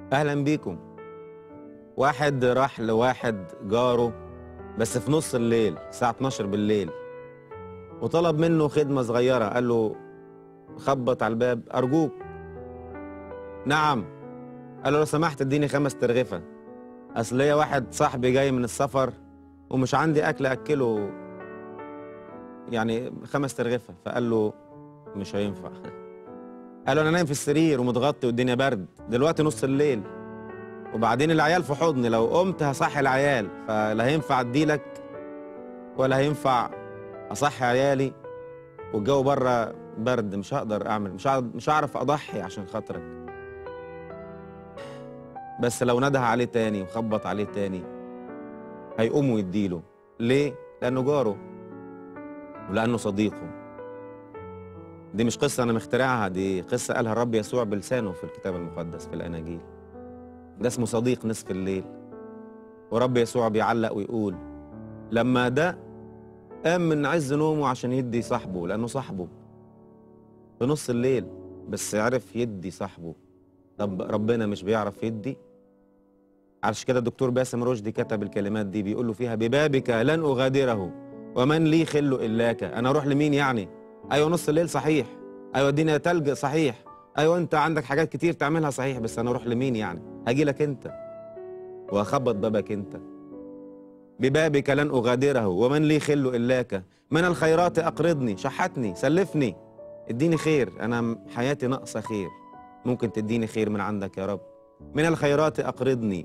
اهلا بيكم واحد راح لواحد جاره بس في نص الليل الساعه 12 بالليل وطلب منه خدمه صغيره قال له خبط على الباب ارجوك نعم قال له لو سمحت اديني خمس ترغفه اصل ليا واحد صاحبي جاي من السفر ومش عندي اكل اكله يعني خمس ترغفه فقال له مش هينفع قال له انا نايم في السرير ومتغطي والدنيا برد دلوقتي نص الليل وبعدين العيال في حضني لو قمت هصحي العيال فلا هينفع اديلك ولا هينفع اصحي عيالي والجو بره برد مش هقدر اعمل مش هعرف مش هعرف اضحي عشان خاطرك بس لو نده عليه تاني وخبط عليه تاني هيقوم ويديله ليه؟ لأنه جاره ولأنه صديقه دي مش قصة أنا مخترعها دي قصة قالها الرب يسوع بلسانه في الكتاب المقدس في الأناجيل ده اسمه صديق نصف الليل ورب يسوع بيعلق ويقول لما ده قام من عز نومه عشان يدي صاحبه لأنه صاحبه في نص الليل بس عرف يدي صاحبه طب ربنا مش بيعرف يدي عشان كده الدكتور باسم رشدي كتب الكلمات دي بيقول له فيها ببابك لن أغادره ومن لي خل إلاك أنا أروح لمين يعني أيوة نص الليل صحيح أيوة الدنيا تلج صحيح أيوة أنت عندك حاجات كتير تعملها صحيح بس أنا أروح لمين يعني هاجي لك أنت وأخبط بابك أنت ببابك لن أغادره ومن لي خل إلاك من الخيرات أقرضني شحتني سلفني اديني خير أنا حياتي ناقصة خير ممكن تديني خير من عندك يا رب من الخيرات أقرضني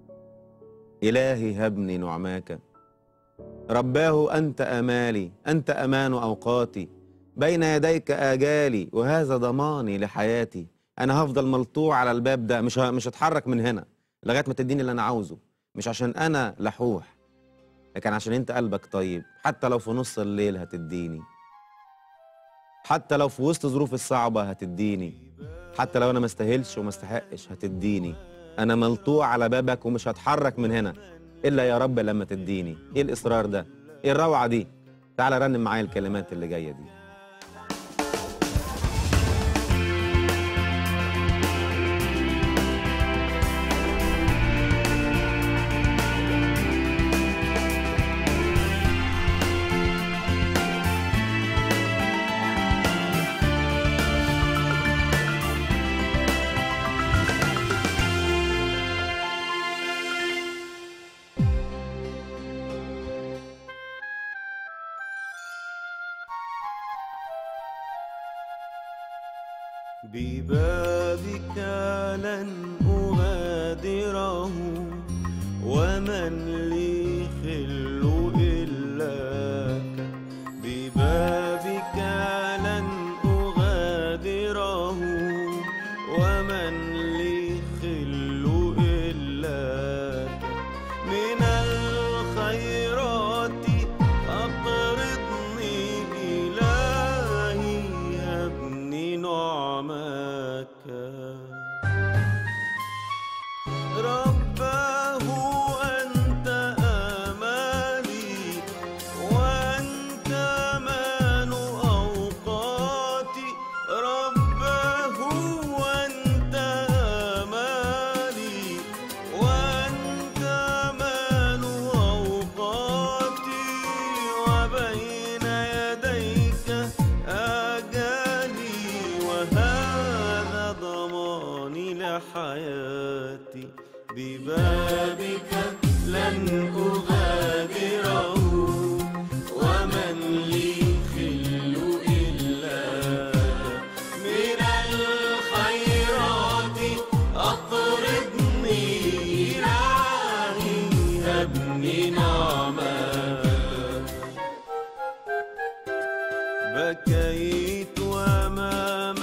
إلهي هبني نعماك رباه أنت أمالي أنت أمان أوقاتي بين يديك آجالي وهذا ضماني لحياتي أنا هفضل ملطوع على الباب ده مش ه- مش هتحرك من هنا لغاية ما تديني اللي أنا عاوزه مش عشان أنا لحوح لكن عشان أنت قلبك طيب حتى لو في نص الليل هتديني حتى لو في وسط ظروف الصعبة هتديني حتى لو أنا ما استاهلش وما استحقش هتديني أنا ملطوع على بابك ومش هتحرك من هنا إلا يا رب لما تديني إيه الإصرار ده؟ إيه الروعة دي؟ تعال رنم معايا الكلمات اللي جاية دي ببابك لن أغادره ومن لي خل إلاك ببابك لن أغادره ومن لي خل إلاك من الخيرات أقرضني إلهي ابني نعمك رباه أنت آمالي وأنت مان أوقاتي رباه أنت آمالي وأنت مان أوقاتي وبين يديك آجالي وهذا ضماني لحياتي ببابك لن أغادره ومن لي خل إلاك من الخيرات أقرضني إلهي هبني نعمك بكيت أمام